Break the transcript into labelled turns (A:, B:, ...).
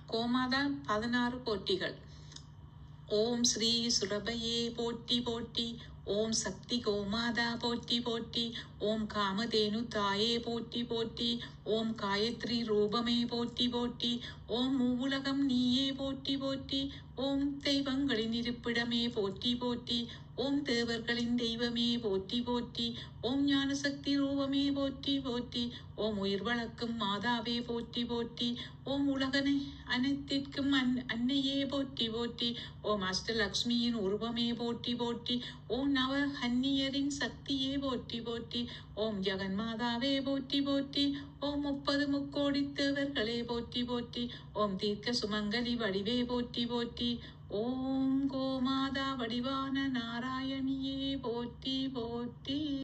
A: கோமாதா பதினாறு போட்டிகள் ஓம் ஸ்ரீ சுரபையே போட்டி போட்டி ஓம் சக்தி கோமாதா போட்டி போட்டி ஓம் காமதேனு தாயே போட்டி போட்டி ஓம் காயத்ரி ரூபமே போட்டி போட்டி ஓம் மூவுலகம் நீயே போட்டி போட்டி ஓம் தெய்வங்களின் இருப்பிடமே போட்டி போட்டி ஓம் தேவர்களின் தெய்வமே போற்றி போற்றி ஓம் ஞானசக்தி ரூபமே போற்றி போற்றி ஓம் உயிர் வளர்க்கும் மாதாவே போற்றி போற்றி ஓம் உலகனை அனைத்திற்கும் அன் அன்னையே போற்றி போற்றி ஓம் அஷ்டலக்ஷ்மியின் உருவமே போற்றி போற்றி ஓம் நவ ஹன்னியரின் சக்தியே போற்றி போற்றி ஓம் ஜெகன்மாதாவே போற்றி போற்றி ஓம் முப்பது முக்கோடி தேவர்களே போற்றி போற்றி ஓம் தீர்க்க சுமங்கலி வடிவே போற்றி போற்றி ஓம் கோமாதா வடிவான நாராயணியே போற்றி போற்றி